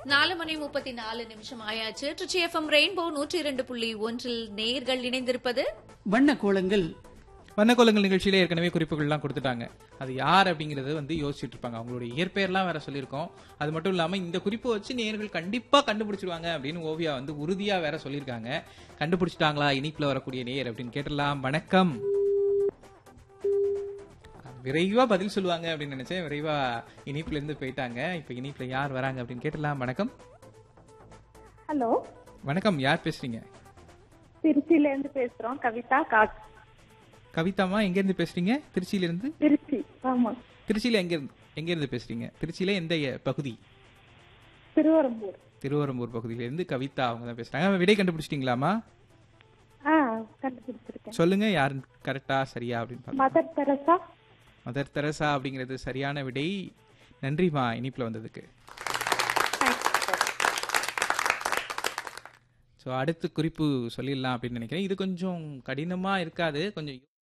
நாலு மணி முப்பத்தி நாலு நிமிஷம் ஆயாச்சு ட்ரிச்சி எஃப்எம் ரெயின்போ நூற்றி இரண்டு புள்ளி ஒன்றில் நேர்கள் இணைந்திருப்பது வண்ண கோலங்கள் வண்ணக்கோலங்கள் நிகழ்ச்சியில ஏற்கனவே குறிப்புகள்லாம் கொடுத்துட்டாங்க அது யார் அப்படிங்கறது வந்து யோசிச்சுட்டு இருப்பாங்க அவங்களுடைய இயற்பெயர்லாம் வேற சொல்லியிருக்கோம் அது மட்டும் இல்லாம இந்த குறிப்பை வச்சு நேர்கள் கண்டிப்பா கண்டுபிடிச்சிடுவாங்க அப்படின்னு ஓவியா வந்து உறுதியா வேற சொல்லியிருக்காங்க கண்டுபிடிச்சிட்டாங்களா இனிப்புல வரக்கூடிய நேர் அப்படின்னு கேட்டலாம் வணக்கம் விரைவா பதில் சொல்லுவாங்க அப்படின்னு நினைச்சேன் விரைவா இனிப்புல இருந்து போயிட்டாங்க இப்ப இனிப்புல யார் வராங்க அப்படின்னு கேட்டலாம் வணக்கம் ஹலோ வணக்கம் யார் பேசுறீங்க திருச்சியில இருந்து பேசுறோம் கவிதா காக் கவிதாமா எங்க இருந்து பேசுறீங்க திருச்சியில இருந்து திருச்சி ஆமா திருச்சியில எங்க இருந்து எங்க இருந்து பேசுறீங்க திருச்சியில எந்த எ- பகுதி திருவரம்பூர் திருவரம்பூர் பகுதியில இருந்து கவிதா அவங்க தான் பேசுறாங்க விடை கண்டுபிடிச்சிட்டீங்களாமா ஆ கண்டுபிடிச்சிருக்கேன் சொல்லுங்க யாரு கரெக்டா சரியா அப்படின்னு பாருங்க மதர் தெரசா மதர் தெரசா அப்படிங்கிறது சரியான விடை நன்றிமா இனிப்புல வந்ததுக்கு ஸோ அடுத்த குறிப்பு சொல்லிடலாம் அப்படின்னு நினைக்கிறேன் இது கொஞ்சம் கடினமா இருக்காது கொஞ்சம்